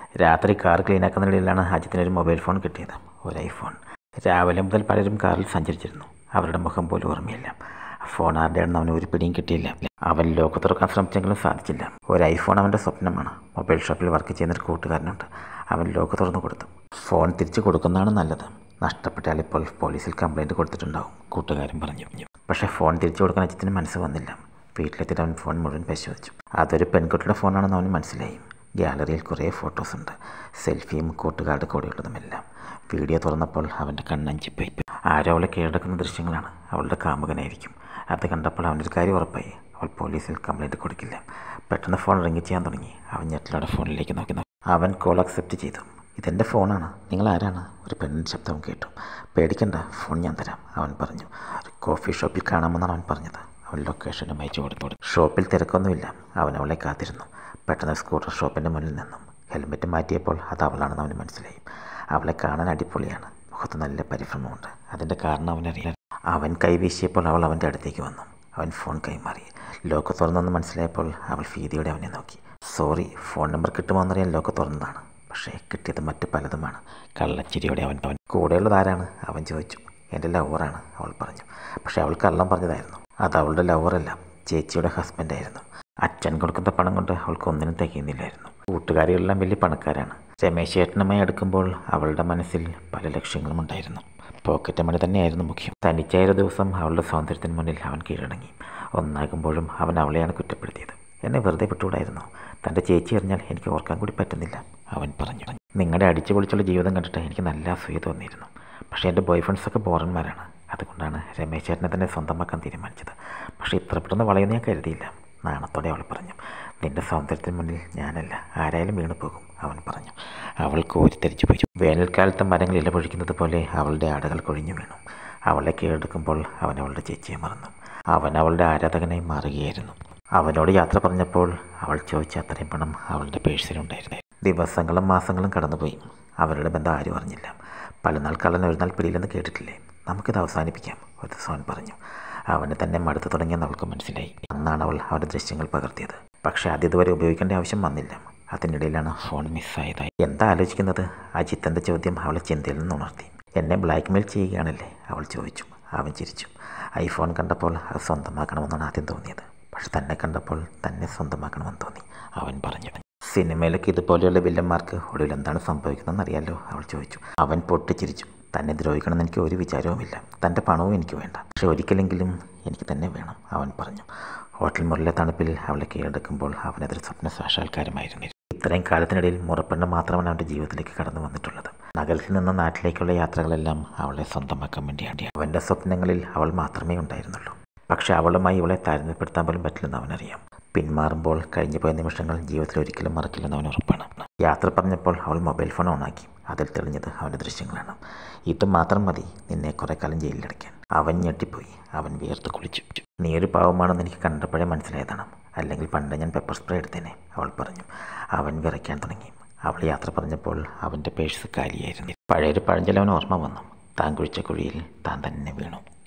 രാത്രി കാർ ക്ലീനാക്കുന്നതിനിടയിലാണ് അജിത്തിന് ഒരു mobile phone കിട്ടിയത് ഒരു ഐഫോൺ രാവിലെ മുതൽ പലരും കാറിൽ സഞ്ചരിച്ചിരുന്നു അവരുടെ മുഖം പോലും ഓർമ്മയില്ല ഫോൺ ആരുടെയാണെന്ന് അവന് ഒരു പിടിയും കിട്ടിയില്ല അവൻ ലോക്ക് തുറക്കാൻ ശ്രമിച്ചെങ്കിലും സാധിച്ചില്ല ഒരു ഐഫോൺ അവൻ്റെ സ്വപ്നമാണ് മൊബൈൽ ഷോപ്പിൽ വർക്ക് ചെയ്യുന്ന ഒരു കൂട്ടുകാരനുണ്ട് അവൻ ലോക്ക് തുറന്നു കൊടുത്തു ഫോൺ തിരിച്ചു കൊടുക്കുന്നതാണ് നല്ലത് നഷ്ടപ്പെട്ടാൽ ഇപ്പോൾ പോലീസിൽ കംപ്ലൈൻറ്റ് കൊടുത്തിട്ടുണ്ടാവും കൂട്ടുകാരൻ പറഞ്ഞു പക്ഷേ ഫോൺ തിരിച്ചു കൊടുക്കാൻ അജിത്തിന് മനസ്സ് വന്നില്ല വീട്ടിലെത്തിയിട്ട് അവൻ ഫോൺ മുഴുവൻ പരിശോധിച്ചു അതൊരു പെൺകുട്ടിയുടെ ഫോണാണെന്ന് അവന് മനസ്സിലായി ഗ്യാലറിയിൽ കുറേ ഫോട്ടോസ് ഉണ്ട് സെൽഫിയും കൂട്ടുകാരുടെ കൂടെയുള്ളതുമെല്ലാം വീഡിയോ തുറന്നപ്പോൾ അവൻ്റെ കണ്ണഞ്ചിപ്പോയി ആരോ അവളെ കീഴടക്കുന്ന ദൃശ്യങ്ങളാണ് അവളുടെ കാമുകനായിരിക്കും അത് കണ്ടപ്പോൾ അവനൊരു കാര്യം ഉറപ്പായി അവൾ പോലീസിൽ കംപ്ലൈൻറ്റ് കൊടുക്കില്ല പെട്ടെന്ന് ഫോൺ റിങ് ചെയ്യാൻ തുടങ്ങി അവൻ ഞെട്ടിലോടെ ഫോണിലേക്ക് നോക്കി നോക്കി അവൻ കോൾ അക്സെപ്റ്റ് ചെയ്തു ഇതെൻ്റെ ഫോണാണ് നിങ്ങൾ ആരാണ് ഒരു പെണ്ണിൻ്റെ ശബ്ദം കേട്ടു പേടിക്കണ്ട ഫോൺ ഞാൻ തരാം അവൻ പറഞ്ഞു ഒരു കോഫി ഷോപ്പിൽ കാണാമെന്നാണ് അവൻ പറഞ്ഞത് അവൻ ലൊക്കേഷനും അയച്ചു കൊടുത്തു ഷോപ്പിൽ തിരക്കൊന്നുമില്ല അവൻ അവളെ കാത്തിരുന്നു പെട്ടെന്ന് സ്കൂട്ടർ ഷോപ്പിൻ്റെ മുന്നിൽ നിന്നും ഹെൽമെറ്റ് മാറ്റിയപ്പോൾ അത് അവളാണെന്ന് അവന് മനസ്സിലായി അവളെ കാണാൻ അടിപൊളിയാണ് മുഖത്ത് നല്ല പരിഭ്രമമുണ്ട് അതിൻ്റെ കാരണം അവനറിയാൻ അവൻ കൈവീശിയപ്പോൾ അവൾ അവൻ്റെ അടുത്തേക്ക് വന്നു അവൻ ഫോൺ കൈമാറി ലോക്ക് തുറന്നെന്ന് മനസ്സിലായപ്പോൾ അവൾ ഭീതിയോടെ അവനെ നോക്കി സോറി ഫോൺ നമ്പർ കിട്ടുമോ എന്നറിയാൻ ലോക്ക് തുറന്നതാണ് പക്ഷേ കിട്ടിയത് മറ്റ് പലതുമാണ് കള്ളച്ചിരിയോടെ അവൻ അവൻ കൂടെയുള്ളത് ആരാണ് അവൻ ചോദിച്ചു എൻ്റെ ലവറാണ് അവൾ പറഞ്ഞു പക്ഷേ അവൾ കള്ളം പറഞ്ഞതായിരുന്നു അത് അവളുടെ ലവറല്ല ചേച്ചിയുടെ ഹസ്ബൻഡായിരുന്നു അച്ഛൻ കൊടുക്കുന്ന പണം കൊണ്ട് അവൾക്ക് ഒന്നിനും തികയുന്നില്ലായിരുന്നു കൂട്ടുകാരികളെല്ലാം വലിയ പണക്കാരാണ് രമേശ് ചേട്ടനുമായി അടുക്കുമ്പോൾ അവളുടെ മനസ്സിൽ പല ലക്ഷ്യങ്ങളും ഉണ്ടായിരുന്നു പോക്കറ്റ് മണി തന്നെയായിരുന്നു മുഖ്യം തനിച്ചായ ഒരു ദിവസം അവളുടെ സൗന്ദര്യത്തിന് മുന്നിൽ അവൻ കീഴടങ്ങി ഒന്നാകുമ്പോഴും അവൻ അവളെയാണ് കുറ്റപ്പെടുത്തിയത് എന്നെ വെറുതെ വിട്ടുകൂടായിരുന്നു തൻ്റെ ചേച്ചി അറിഞ്ഞാൽ എനിക്ക് ഓർക്കാൻ കൂടി പറ്റുന്നില്ല അവൻ പറഞ്ഞു നിങ്ങളുടെ അടിച്ചു പൊളിച്ചുള്ള ജീവിതം കണ്ടിട്ട് എനിക്ക് നല്ല അസൂയ തോന്നിയിരുന്നു പക്ഷേ എൻ്റെ ബോയ് ഫ്രണ്ട്സൊക്കെ ബോറന്മാരാണ് അതുകൊണ്ടാണ് രമേശ് ചേട്ടനെ തന്നെ സ്വന്തമാക്കാൻ തീരുമാനിച്ചത് പക്ഷേ ഇത്ര പെട്ടെന്ന് വളയുന്ന ഞാൻ കരുതിയില്ല നാണത്തോടെ അവൾ പറഞ്ഞു നിന്റെ സൗന്ദര്യത്തിന് മുന്നിൽ ഞാനല്ല ആരായാലും വീണു പോകും അവൻ പറഞ്ഞു അവൾ കോരിത്തരിച്ചു പോയി വേനൽക്കാലത്ത് മരങ്ങൾ ഇലപൊഴിക്കുന്നത് പോലെ അവളുടെ ആടകൾ കൊഴിഞ്ഞു വീണു അവളെ കീഴടക്കുമ്പോൾ അവൻ അവളുടെ ചേച്ചിയെ മറന്നു അവൻ അവളുടെ ആരാധകനായി മാറുകയായിരുന്നു അവനോട് യാത്ര പറഞ്ഞപ്പോൾ അവൾ ചോദിച്ച അത്രയും പണം അവളുടെ പേഴ്സിലുണ്ടായിരുന്നു ദിവസങ്ങളും മാസങ്ങളും കടന്നുപോയി അവരുടെ ബന്ധം ആരും അറിഞ്ഞില്ല പലനാൾ കള്ളൻ ഒരു നാൾ പിടിയിലെന്ന് കേട്ടിട്ടില്ലേ നമുക്കിത് അവസാനിപ്പിക്കാം ഒരു ദിവസം അവൻ പറഞ്ഞു അവനെ തന്നെ മടുത്തു തുടങ്ങിയെന്ന് അവൾക്ക് മനസ്സിലായി അന്നാണ് അവൾ അവരുടെ ദൃശ്യങ്ങൾ പകർത്തിയത് പക്ഷേ അത് ഇതുവരെ ഉപയോഗിക്കേണ്ട ആവശ്യം വന്നില്ല അതിനിടയിലാണ് ഫോൺ മിസ്സായതായി എന്താ ആലോചിക്കുന്നത് അജിത്തൻ്റെ ചോദ്യം അവളെ ചിന്തയിൽ നിന്ന് ഉണർത്തി എന്നെ ബ്ലാക്ക്മെയിൽ ചെയ്യുകയാണല്ലേ അവൾ ചോദിച്ചു അവൻ ചിരിച്ചു ഐഫോൺ കണ്ടപ്പോൾ അത് സ്വന്തമാക്കണമെന്നാണ് ആദ്യം തോന്നിയത് പക്ഷെ തന്നെ കണ്ടപ്പോൾ തന്നെ സ്വന്തമാക്കണമെന്ന് തോന്നി അവൻ പറഞ്ഞു സിനിമയിലൊക്കെ ഇതുപോലെയുള്ള വില്ലന്മാർക്ക് ഒടുവിൽ എന്താണ് സംഭവിക്കുന്നതെന്ന് അറിയാലോ അവൾ ചോദിച്ചു അവൻ പൊട്ടിച്ചിരിച്ചു തന്നെ ദ്രോഹിക്കണമെന്ന് എനിക്ക് ഒരു വിചാരവുമില്ല തൻ്റെ പണവും എനിക്ക് വേണ്ട പക്ഷെ ഒരിക്കലെങ്കിലും എനിക്ക് തന്നെ വേണം അവൻ പറഞ്ഞു ഹോട്ടൽ മുറിലെ തണുപ്പിൽ അവളെ കീഴടക്കുമ്പോൾ അവനതൊരു സ്വപ്ന സാക്ഷാത്കാരമായിരുന്നു ഇത്രയും കാലത്തിനിടയിൽ മുറപ്പെണ്ണ് മാത്രമാണ് അവൻ്റെ ജീവിതത്തിലേക്ക് കടന്നു വന്നിട്ടുള്ളത് നഗരത്തിൽ നിന്ന് നാട്ടിലേക്കുള്ള യാത്രകളെല്ലാം അവളെ സ്വന്തമാക്കാൻ വേണ്ടിയാണ് അവൻ്റെ സ്വപ്നങ്ങളിൽ അവൾ മാത്രമേ ഉണ്ടായിരുന്നുള്ളൂ പക്ഷെ അവളുമായി ഇവളെ താരതമ്യപ്പെടുത്താൻ പോലും പറ്റില്ലെന്ന് അവനറിയാം പിന്മാറുമ്പോൾ കഴിഞ്ഞു പോയ നിമിഷങ്ങൾ ജീവിതത്തിൽ ഒരിക്കലും മറക്കില്ലെന്ന് അവൻ ഉറപ്പാണ് യാത്ര പറഞ്ഞപ്പോൾ അവൾ മൊബൈൽ ഫോൺ ഓണാക്കി അതിൽ തെളിഞ്ഞത് അവൻ്റെ ദൃശ്യങ്ങളാണ് ഇത് മാത്രം മതി നിന്നെ കുറെ കാലം ജയിലിലടയ്ക്കാൻ അവൻ ഞെട്ടിപ്പോയി അവൻ വിയർത്ത് കുളിച്ചു നീ ഒരു പാവമാണെന്ന് എനിക്ക് കണ്ടപ്പോഴേ മനസ്സിലായതാണ് അല്ലെങ്കിൽ പണ്ട് ഞാൻ പെപ്പർ സ്പ്രേ എടുത്തേനെ അവൾ പറഞ്ഞു അവൻ വിറയ്ക്കാൻ തുടങ്ങി അവൾ യാത്ര പറഞ്ഞപ്പോൾ അവൻ്റെ പേഴ്സ് കാലിയായിരുന്നു പഴയൊരു പഴഞ്ചൊല്ലവൻ ഓർമ്മ വന്നു താൻ കുഴിച്ച കുഴിയിൽ താൻ തന്നെ വീണു